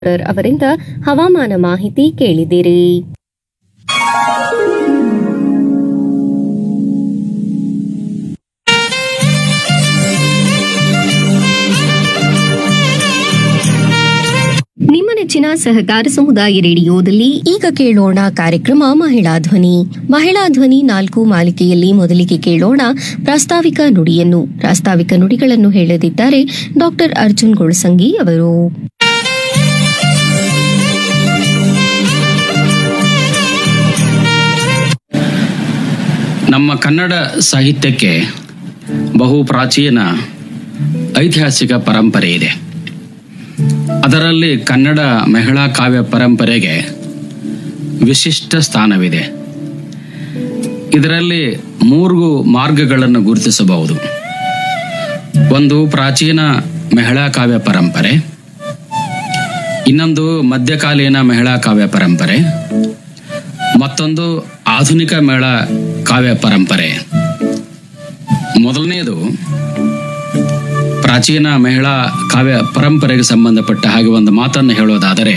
ಅವರಿಂದ ಹವಾಮಾನ ಮಾಹಿತಿ ಕೇಳಿದಿರಿ ನಿಮ್ಮ ನೆಚ್ಚಿನ ಸಹಕಾರ ಸಮುದಾಯ ರೇಡಿಯೋದಲ್ಲಿ ಈಗ ಕೇಳೋಣ ಕಾರ್ಯಕ್ರಮ ಮಹಿಳಾ ಧ್ವನಿ ಮಹಿಳಾ ಧ್ವನಿ ನಾಲ್ಕು ಮಾಲಿಕೆಯಲ್ಲಿ ಮೊದಲಿಗೆ ಕೇಳೋಣ ಪ್ರಾಸ್ತಾವಿಕ ನುಡಿಯನ್ನು ಪ್ರಾಸ್ತಾವಿಕ ನುಡಿಗಳನ್ನು ಹೇಳದಿದ್ದಾರೆ ಡಾಕ್ಟರ್ ಅರ್ಜುನ್ ಗೊಳಸಂಗಿ ಅವರು ನಮ್ಮ ಕನ್ನಡ ಸಾಹಿತ್ಯಕ್ಕೆ ಬಹು ಪ್ರಾಚೀನ ಐತಿಹಾಸಿಕ ಪರಂಪರೆ ಇದೆ ಅದರಲ್ಲಿ ಕನ್ನಡ ಮಹಿಳಾ ಕಾವ್ಯ ಪರಂಪರೆಗೆ ವಿಶಿಷ್ಟ ಸ್ಥಾನವಿದೆ ಇದರಲ್ಲಿ ಮೂರು ಮಾರ್ಗಗಳನ್ನು ಗುರುತಿಸಬಹುದು ಒಂದು ಪ್ರಾಚೀನ ಮಹಿಳಾ ಕಾವ್ಯ ಪರಂಪರೆ ಇನ್ನೊಂದು ಮಧ್ಯಕಾಲೀನ ಮಹಿಳಾ ಕಾವ್ಯ ಪರಂಪರೆ ಮತ್ತೊಂದು ಆಧುನಿಕ ಮೇಳ ಕಾವ್ಯ ಪರಂಪರೆ ಮೊದಲನೆಯದು ಪ್ರಾಚೀನ ಮಹಿಳಾ ಕಾವ್ಯ ಪರಂಪರೆಗೆ ಸಂಬಂಧಪಟ್ಟ ಹಾಗೆ ಒಂದು ಮಾತನ್ನು ಹೇಳೋದಾದರೆ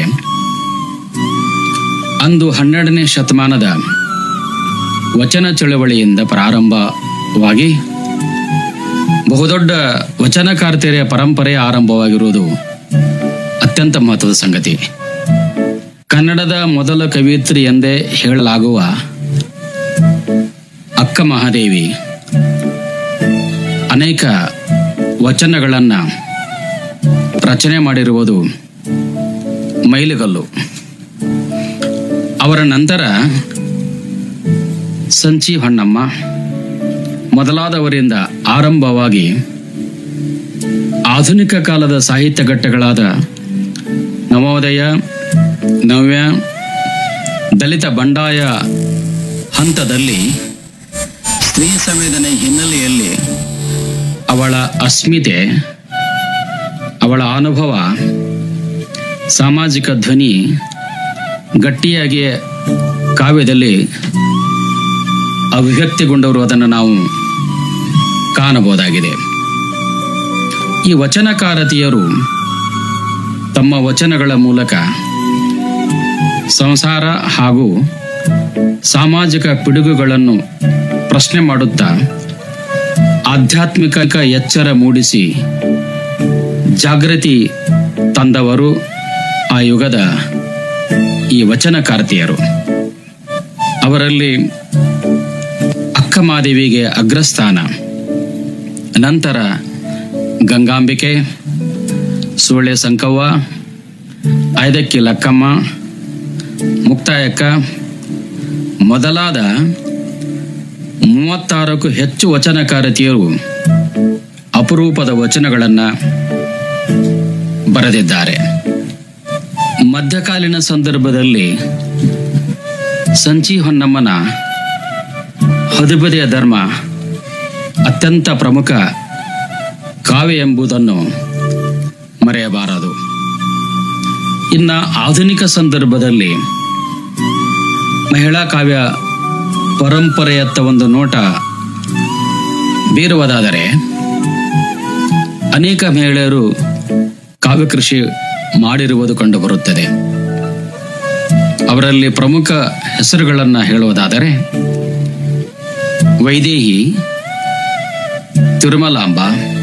ಅಂದು ಹನ್ನೆರಡನೇ ಶತಮಾನದ ವಚನ ಚಳವಳಿಯಿಂದ ಪ್ರಾರಂಭವಾಗಿ ಬಹುದೊಡ್ಡ ವಚನಕಾರ್ತಿಯರ ಪರಂಪರೆ ಆರಂಭವಾಗಿರುವುದು ಅತ್ಯಂತ ಮಹತ್ವದ ಸಂಗತಿ ಕನ್ನಡದ ಮೊದಲ ಕವಿಯತ್ರಿ ಎಂದೇ ಹೇಳಲಾಗುವ ಅಕ್ಕ ಮಹಾದೇವಿ ಅನೇಕ ವಚನಗಳನ್ನು ರಚನೆ ಮಾಡಿರುವುದು ಮೈಲಿಗಲ್ಲು ಅವರ ನಂತರ ಸಂಚಿ ಹೊನ್ನಮ್ಮ ಮೊದಲಾದವರಿಂದ ಆರಂಭವಾಗಿ ಆಧುನಿಕ ಕಾಲದ ಸಾಹಿತ್ಯ ಘಟ್ಟಗಳಾದ ನವೋದಯ ನವ್ಯ ದಲಿತ ಬಂಡಾಯ ಹಂತದಲ್ಲಿ ಸ್ತ್ರೀ ಸಂವೇದನೆ ಹಿನ್ನೆಲೆಯಲ್ಲಿ ಅವಳ ಅಸ್ಮಿತೆ ಅವಳ ಅನುಭವ ಸಾಮಾಜಿಕ ಧ್ವನಿ ಗಟ್ಟಿಯಾಗಿ ಕಾವ್ಯದಲ್ಲಿ ಅಭಿವ್ಯಕ್ತಿಗೊಂಡವರು ಅದನ್ನು ನಾವು ಕಾಣಬಹುದಾಗಿದೆ ಈ ವಚನಕಾರತಿಯರು ತಮ್ಮ ವಚನಗಳ ಮೂಲಕ ಸಂಸಾರ ಹಾಗೂ ಸಾಮಾಜಿಕ ಪಿಡುಗುಗಳನ್ನು ಪ್ರಶ್ನೆ ಮಾಡುತ್ತಾ ಆಧ್ಯಾತ್ಮಿಕ ಎಚ್ಚರ ಮೂಡಿಸಿ ಜಾಗೃತಿ ತಂದವರು ಆ ಯುಗದ ಈ ವಚನಕಾರ್ತಿಯರು ಅವರಲ್ಲಿ ಅಕ್ಕಮಾದೇವಿಗೆ ಅಗ್ರಸ್ಥಾನ ನಂತರ ಗಂಗಾಂಬಿಕೆ ಸುಳ್ಳೆ ಸಂಕವ್ವ ಐದಕ್ಕಿ ಲಕ್ಕಮ್ಮ ಮುಕ್ತಾಯಕ್ಕ ಮೊದಲಾದ ಮೂವತ್ತಾರಕ್ಕೂ ಹೆಚ್ಚು ವಚನಕಾರತಿಯರು ಅಪರೂಪದ ವಚನಗಳನ್ನು ಬರೆದಿದ್ದಾರೆ ಮಧ್ಯಕಾಲೀನ ಸಂದರ್ಭದಲ್ಲಿ ಸಂಚಿ ಹೊನ್ನಮ್ಮನ ಹದಿಬದೆಯ ಧರ್ಮ ಅತ್ಯಂತ ಪ್ರಮುಖ ಕಾವ್ಯ ಎಂಬುದನ್ನು ಮರೆಯಬಾರದು ಇನ್ನ ಆಧುನಿಕ ಸಂದರ್ಭದಲ್ಲಿ ಮಹಿಳಾ ಕಾವ್ಯ ಪರಂಪರೆಯತ್ತ ಒಂದು ನೋಟ ಬೀರುವುದಾದರೆ ಅನೇಕ ಮಹಿಳೆಯರು ಕಾವ್ಯ ಕೃಷಿ ಮಾಡಿರುವುದು ಕಂಡುಬರುತ್ತದೆ ಅವರಲ್ಲಿ ಪ್ರಮುಖ ಹೆಸರುಗಳನ್ನು ಹೇಳುವುದಾದರೆ Vaidehi Tirumalamba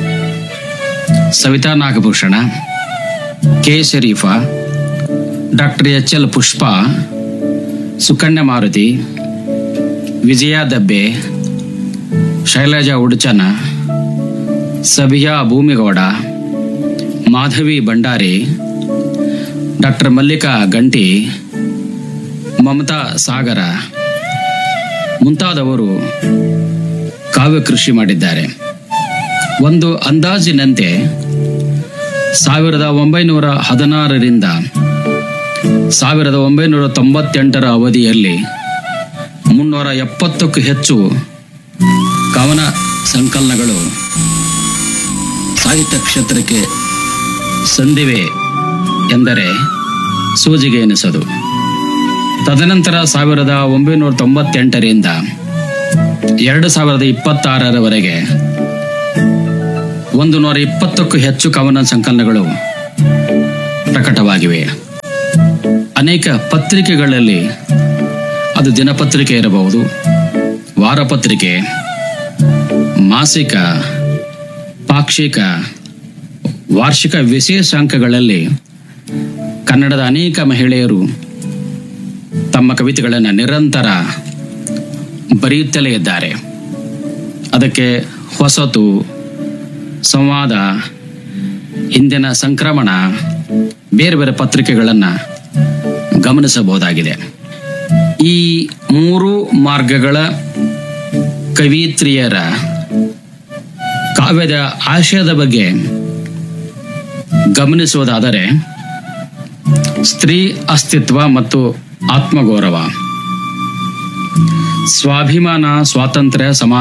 Savitha Nagabhushana K Sharifa doctor H L Pushpa Sukanya Maruthi Vijaya Dabbe Shailaja Uduchana Sabhiya Bhoomigowda Madhavi Bhandari doctor Mallika Ganti Mamata ಸಾಗರ ಮುಂತಾದವರು ಕಾವ್ಯ ಕೃಷಿ ಮಾಡಿದ್ದಾರೆ ಒಂದು ಅಂದಾಜಿನಂತೆ ಸಾವಿರದ ಒಂಬೈನೂರ ಹದಿನಾರರಿಂದ ಸಾವಿರದ ಒಂಬೈನೂರ ತೊಂಬತ್ತೆಂಟರ ಅವಧಿಯಲ್ಲಿ ಮುನ್ನೂರ ಎಪ್ಪತ್ತಕ್ಕೂ ಹೆಚ್ಚು ಕವನ ಸಂಕಲನಗಳು ಸಾಹಿತ್ಯ ಕ್ಷೇತ್ರಕ್ಕೆ ಸಂದಿವೆ ಎಂದರೆ ಸೂಜಿಗೆ ಎನಿಸದು ತದನಂತರ ಸಾವಿರದ ಒಂಬೈನೂರ ತೊಂಬತ್ತೆಂಟರಿಂದ ಎರಡು ಸಾವಿರದ ಇಪ್ಪತ್ತಾರರವರೆಗೆ ಒಂದು ನೂರ ಇಪ್ಪತ್ತಕ್ಕೂ ಹೆಚ್ಚು ಕವನ ಸಂಕಲನಗಳು ಪ್ರಕಟವಾಗಿವೆ ಅನೇಕ ಪತ್ರಿಕೆಗಳಲ್ಲಿ ಅದು ದಿನಪತ್ರಿಕೆ ಇರಬಹುದು ವಾರಪತ್ರಿಕೆ ಮಾಸಿಕ ಪಾಕ್ಷಿಕ ವಾರ್ಷಿಕ ವಿಶೇಷಾಂಕಗಳಲ್ಲಿ ಕನ್ನಡದ ಅನೇಕ ಮಹಿಳೆಯರು ತಮ್ಮ ಕವಿತೆಗಳನ್ನು ನಿರಂತರ ಬರೆಯುತ್ತಲೇ ಇದ್ದಾರೆ ಅದಕ್ಕೆ ಹೊಸತು ಸಂವಾದ ಇಂದಿನ ಸಂಕ್ರಮಣ ಬೇರೆ ಬೇರೆ ಪತ್ರಿಕೆಗಳನ್ನು ಗಮನಿಸಬಹುದಾಗಿದೆ ಈ ಮೂರು ಮಾರ್ಗಗಳ ಕವಿತ್ರಿಯರ ಕಾವ್ಯದ ಆಶಯದ ಬಗ್ಗೆ ಗಮನಿಸುವುದಾದರೆ ಸ್ತ್ರೀ ಅಸ್ತಿತ್ವ ಮತ್ತು ಆತ್ಮಗೌರವ ಸ್ವಾಭಿಮಾನ ಸ್ವಾತಂತ್ರ್ಯ ಸಮಾನ